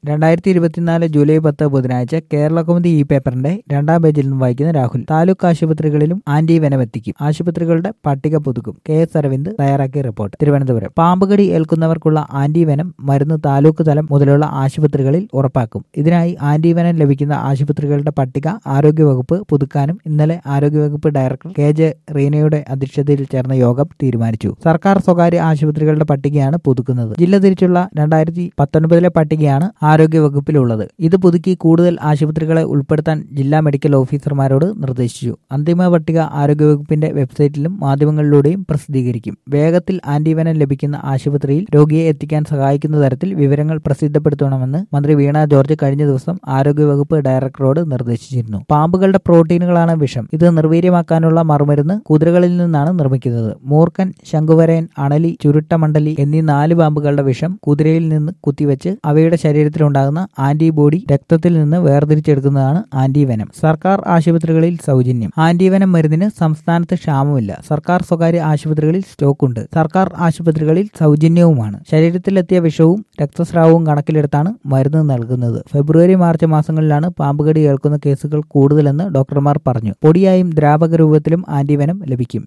രണ്ടായിരത്തി ഇരുപത്തിനാല് ജൂലൈ പത്ത് ബുധനാഴ്ച കേരള കൗമുദി ഈ പേപ്പറിന്റെ രണ്ടാം പേജിൽ നിന്ന് വായിക്കുന്ന രാഹുൽ താലൂക്ക് ആശുപത്രികളിലും ആന്റി വെനം എത്തിക്കും ആശുപത്രികളുടെ പട്ടിക പുതുക്കും കെ എസ് അരവിന്ദ് തയ്യാറാക്കിയ റിപ്പോർട്ട് തിരുവനന്തപുരം പാമ്പുകടി ഏൽക്കുന്നവർക്കുള്ള ആന്റി വെനം മരുന്ന് താലൂക്ക് തലം മുതലുള്ള ആശുപത്രികളിൽ ഉറപ്പാക്കും ഇതിനായി ആന്റി വെനം ലഭിക്കുന്ന ആശുപത്രികളുടെ പട്ടിക ആരോഗ്യവകുപ്പ് പുതുക്കാനും ഇന്നലെ ആരോഗ്യവകുപ്പ് ഡയറക്ടർ കെ ജെ റീനയുടെ അധ്യക്ഷതയിൽ ചേർന്ന യോഗം തീരുമാനിച്ചു സർക്കാർ സ്വകാര്യ ആശുപത്രികളുടെ പട്ടികയാണ് പുതുക്കുന്നത് ജില്ല തിരിച്ചുള്ള രണ്ടായിരത്തി പത്തൊൻപതിലെ പട്ടികയാണ് ആരോഗ്യവകുപ്പിലുള്ളത് ഇത് പുതുക്കി കൂടുതൽ ആശുപത്രികളെ ഉൾപ്പെടുത്താൻ ജില്ലാ മെഡിക്കൽ ഓഫീസർമാരോട് നിർദ്ദേശിച്ചു അന്തിമ പട്ടിക ആരോഗ്യവകുപ്പിന്റെ വെബ്സൈറ്റിലും മാധ്യമങ്ങളിലൂടെയും പ്രസിദ്ധീകരിക്കും വേഗത്തിൽ ആന്റിവനം ലഭിക്കുന്ന ആശുപത്രിയിൽ രോഗിയെ എത്തിക്കാൻ സഹായിക്കുന്ന തരത്തിൽ വിവരങ്ങൾ പ്രസിദ്ധപ്പെടുത്തണമെന്ന് മന്ത്രി വീണ ജോർജ് കഴിഞ്ഞ ദിവസം ആരോഗ്യവകുപ്പ് ഡയറക്ടറോട് നിർദ്ദേശിച്ചിരുന്നു പാമ്പുകളുടെ പ്രോട്ടീനുകളാണ് വിഷം ഇത് നിർവീര്യമാക്കാനുള്ള മറുമരുന്ന് കുതിരകളിൽ നിന്നാണ് നിർമ്മിക്കുന്നത് മൂർക്കൻ ശംഖുവരയൻ അണലി ചുരുട്ടമണ്ഡലി എന്നീ നാല് പാമ്പുകളുടെ വിഷം കുതിരയിൽ നിന്ന് കുത്തിവെച്ച് അവയുടെ ശരീരത്തിലുണ്ടാകുന്ന ആന്റിബോഡി രക്തത്തിൽ നിന്ന് വേർതിരിച്ചെടുക്കുന്നതാണ് ആന്റിവെനം സർക്കാർ ആശുപത്രികളിൽ സൗജന്യം ആന്റിവെനം മരുന്നിന് സംസ്ഥാനത്ത് ക്ഷാമമില്ല സർക്കാർ സ്വകാര്യ ആശുപത്രികളിൽ സ്റ്റോക്കുണ്ട് സർക്കാർ ആശുപത്രികളിൽ സൗജന്യവുമാണ് ശരീരത്തിലെത്തിയ വിഷവും രക്തസ്രാവവും കണക്കിലെടുത്താണ് മരുന്ന് നൽകുന്നത് ഫെബ്രുവരി മാർച്ച് മാസങ്ങളിലാണ് പാമ്പുകടി ഏൽക്കുന്ന കേസുകൾ കൂടുതലെന്ന് ഡോക്ടർമാർ പറഞ്ഞു പൊടിയായും ദ്രാവക രൂപത്തിലും ആന്റിവെനം ലഭിക്കും